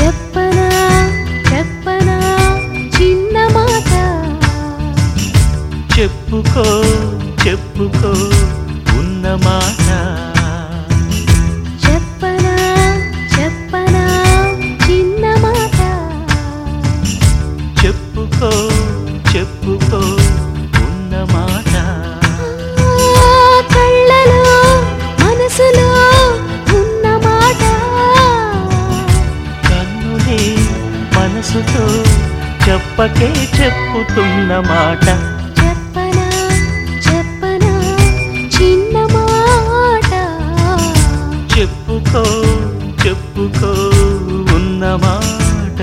చెప్పనా చెప్పనా చిన్న మాట చెప్పుకో చెప్పుకో ఉన్న మాట చెప్పనా చెప్పనా చిన్న మాట చెప్పుకో చెప్పుకో ఉన్న మాట ఆ కళ్ళలో మనసులో ఉన్న మాట కన్నులే మనసుతో చెప్పకే చెప్పుతున్న మాట చెప్పనా చెప్పనా చిన్న మాట చెప్పుకో చెప్పుకో ఉన్న మాట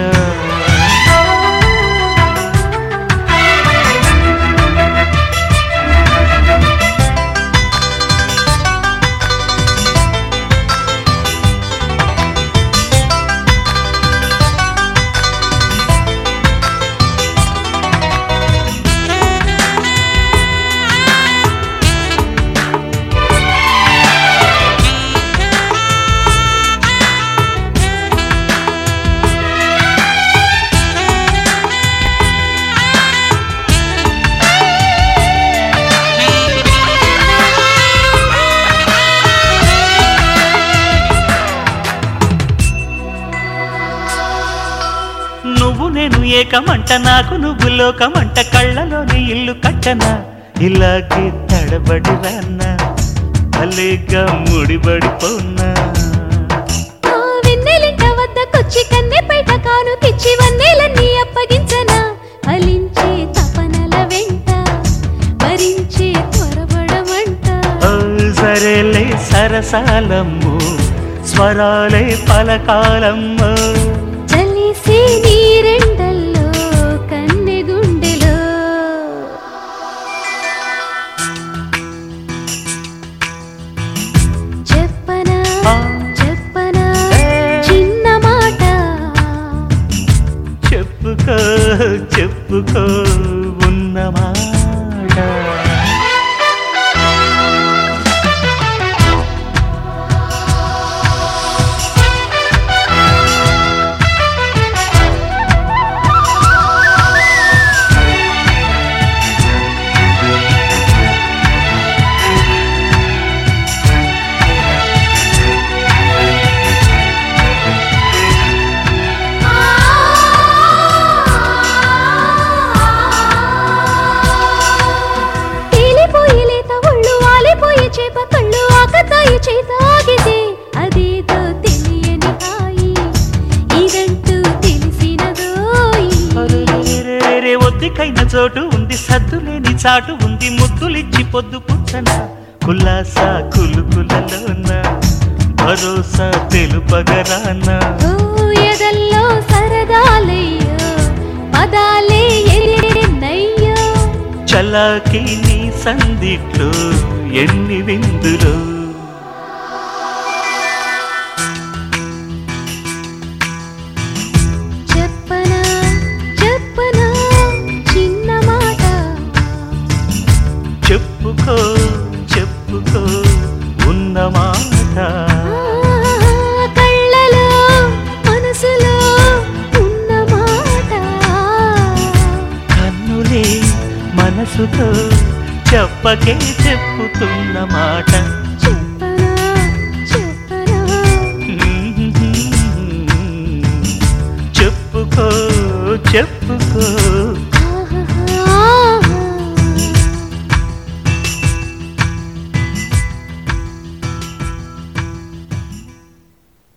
నువ్వు నేను ఏకమంట నాకు నువ్వు లోకమంట కళ్ళలోని ఇల్లు కట్టనా ఇలాగే తడబడి రాన్నా భలేగా ముడిబడిపోన్నా ఆ వెన్నెలింట వద్దకొచ్చి కన్నెపేట కానుకిచ్చి వన్నెలన్నీ అప్పగించనా ఫలించే తపనల వెంట భరించే త్వరపడమంట ఓ సరేలే సరసాలమ్ము స్వరాలే పలకాలమ్ము చలిసి నీరెండల్లో కన్నె గుండెలో చెప్పనా ఆ, చెప్పనా ఏ, చిన్న మాట చెప్పుకో చెప్పుకో ఉన్న మాట తేలిపోయి లేత ఒళ్ళు ఆలిపోయి చేప కళ్ళు ఆకతాయి చేత ఆగితే అదేదో తెలియని హాయి ఇదంటూ తెలిసినదోయి అరెరెరెరెరె, ఒద్దికైన చోటు ఉంది సద్దులేని చాటు ఉంది ముద్దులిచ్చి పొద్దు పుచ్చన కులాస కులుకులలోన భరోసా తెలుపగరాన ఓ ఎదల్లో సరదాలయ్యో పదాలే ఎన్నయ్యో చలాకి నీ సందిట్లో ఎన్ని విందులో చెప్పనా చెప్పనా చిన్న మాట చెప్పుకో చెప్పుకో ఉన్న మాట ఆ కళ్ళలో మనసులో ఉన్న మాట కన్నులే మనసుతో చెప్పకే చెప్పుతున్న మాట